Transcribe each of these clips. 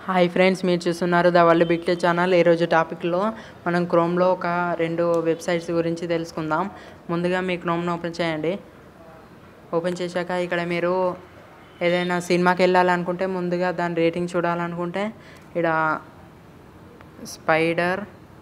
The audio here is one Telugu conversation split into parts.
హాయ్ ఫ్రెండ్స్ మీరు చూస్తున్నారు ద వరల్డ్ బిగ్ ఛానల్ ఈరోజు టాపిక్లో మనం క్రోమ్లో ఒక రెండు వెబ్సైట్స్ గురించి తెలుసుకుందాం ముందుగా మీ క్రోమ్ను ఓపెన్ చేయండి ఓపెన్ చేశాక ఇక్కడ మీరు ఏదైనా సినిమాకి వెళ్ళాలనుకుంటే ముందుగా దాని రేటింగ్ చూడాలనుకుంటే ఇక్కడ స్పైడర్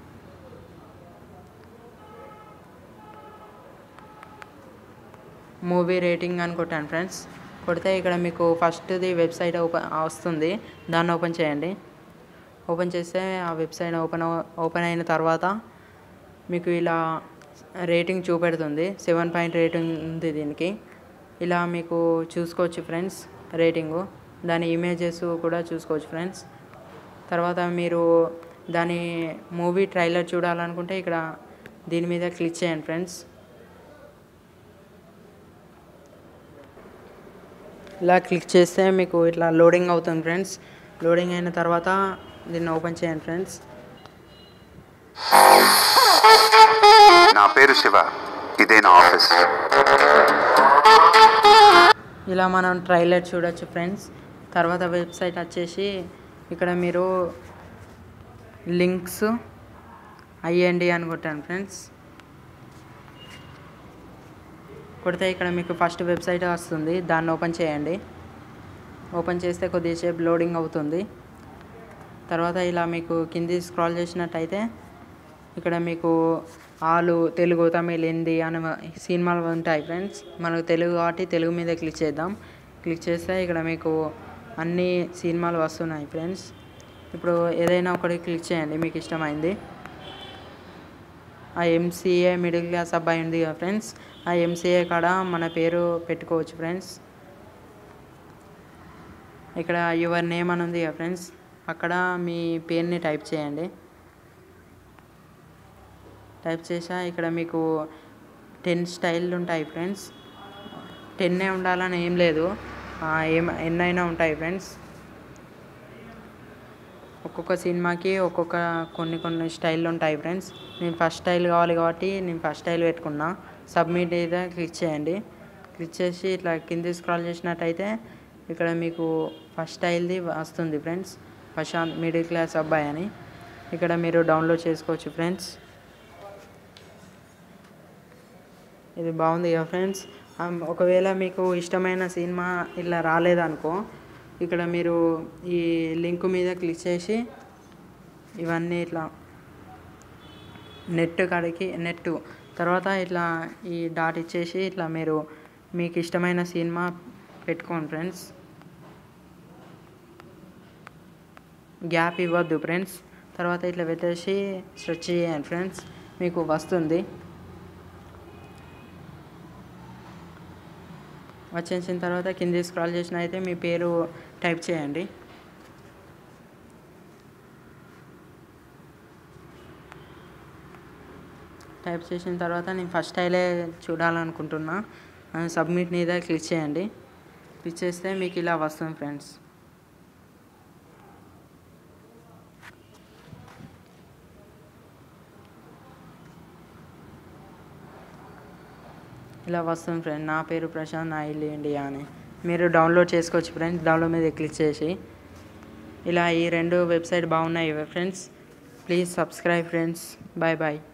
మూవీ రేటింగ్ అని కొట్టాను ఫ్రెండ్స్ కొడితే ఇక్కడ మీకు ఫస్ట్ది వెబ్సైట్ ఓపెన్ వస్తుంది దాన్ని ఓపెన్ చేయండి ఓపెన్ చేస్తే ఆ వెబ్సైట్ ఓపెన్ ఓపెన్ అయిన తర్వాత మీకు ఇలా రేటింగ్ చూపెడుతుంది సెవెన్ పాయింట్ రేటింగ్ ఉంది దీనికి ఇలా మీకు చూసుకోవచ్చు ఫ్రెండ్స్ రేటింగు దాని ఇమేజెస్ కూడా చూసుకోవచ్చు ఫ్రెండ్స్ తర్వాత మీరు దాని మూవీ ట్రైలర్ చూడాలనుకుంటే ఇక్కడ దీని మీద క్లిక్ చేయండి ఫ్రెండ్స్ ఇలా క్లిక్ చేస్తే మీకు ఇట్లా లోడింగ్ అవుతుంది ఫ్రెండ్స్ లోడింగ్ అయిన తర్వాత దీన్ని ఓపెన్ చేయండి ఫ్రెండ్స్ నా పేరు శివ ఇదే నా ఆఫీస్ ఇలా మనం ట్రైలర్ చూడొచ్చు ఫ్రెండ్స్ తర్వాత వెబ్సైట్ వచ్చేసి ఇక్కడ మీరు లింక్స్ అయ్యండి అని కొట్టాను ఫ్రెండ్స్ కొడితే ఇక్కడ మీకు ఫస్ట్ వెబ్సైట్ వస్తుంది దాన్ని ఓపెన్ చేయండి ఓపెన్ చేస్తే కొద్దిసేపు లోడింగ్ అవుతుంది తర్వాత ఇలా మీకు కింది స్క్రాల్ చేసినట్టయితే ఇక్కడ మీకు ఆలు తెలుగు తమిళ్ హిందీ అనే సినిమాలు ఉంటాయి ఫ్రెండ్స్ మనకు తెలుగు కాబట్టి తెలుగు మీద క్లిక్ చేద్దాం క్లిక్ చేస్తే ఇక్కడ మీకు అన్ని సినిమాలు వస్తున్నాయి ఫ్రెండ్స్ ఇప్పుడు ఏదైనా ఒకటి క్లిక్ చేయండి మీకు ఇష్టమైంది ఆ ఎంసీఏ మిడిల్ క్లాస్ అబ్బాయి ఉంది కదా ఫ్రెండ్స్ ఆ ఎంసీఏ కాడ మన పేరు పెట్టుకోవచ్చు ఫ్రెండ్స్ ఇక్కడ యువర్ నేమ్ అని ఉంది కదా ఫ్రెండ్స్ అక్కడ మీ పేరుని టైప్ చేయండి టైప్ చేసా ఇక్కడ మీకు టెన్ స్టైల్ ఉంటాయి ఫ్రెండ్స్ టెన్నే ఉండాలని ఏం లేదు ఆ, ఏం ఎన్నైనా ఉంటాయి ఫ్రెండ్స్ ఒక్కొక్క సినిమాకి ఒక్కొక్క కొన్ని కొన్ని స్టైల్ ఉంటాయి ఫ్రెండ్స్ నేను ఫస్ట్ స్టైల్ కావాలి కాబట్టి నేను ఫస్ట్ స్టైల్ పెట్టుకున్నా సబ్మిట్ మీద క్లిక్ చేయండి క్లిక్ చేసి ఇట్లా కింది స్క్రాల్ చేసినట్టయితే ఇక్కడ మీకు ఫస్ట్ స్టైల్ది వస్తుంది ఫ్రెండ్స్ ప్రశాంత్ మిడిల్ క్లాస్ అబ్బాయి అని ఇక్కడ మీరు డౌన్లోడ్ చేసుకోవచ్చు ఫ్రెండ్స్ ఇది బాగుంది కదా ఫ్రెండ్స్ ఆమ్, ఒకవేళ మీకు ఇష్టమైన సినిమా ఇలా రాలేదనుకో ఇక్కడ మీరు ఈ లింక్ మీద క్లిక్ చేసి ఇవన్నీ ఇట్లా నెట్ కాడికి నెట్ తర్వాత ఇట్లా ఈ డాట్ ఇచ్చేసి ఇట్లా మీరు మీకు ఇష్టమైన సినిమా పెట్టుకోండి ఫ్రెండ్స్ గ్యాప్ ఇవ్వద్దు ఫ్రెండ్స్ తర్వాత ఇట్లా పెట్టేసి స్ట్రెచ్ చేయండి ఫ్రెండ్స్ మీకు వస్తుంది వచ్చేసిన తర్వాత కింది స్క్రాల్ చేసిన అయితే మీ పేరు టైప్ చేయండి టైప్ చేసిన తర్వాత నేను ఫస్ట్ స్టైలే చూడాలనుకుంటున్నా సబ్మిట్ మీద క్లిక్ చేయండి క్లిక్ చేస్తే మీకు ఇలా వస్తుంది ఫ్రెండ్స్ ఇలా వస్తుంది ఫ్రెండ్ నా పేరు ప్రశాంత్ నా ఇల్లు ఇండియా అని మీరు డౌన్లోడ్ చేసుకోవచ్చు ఫ్రెండ్స్ డౌన్లోడ్ మీద క్లిక్ చేసి ఇలా ఈ రెండు వెబ్సైట్ బాగున్నాయి friends please subscribe friends bye bye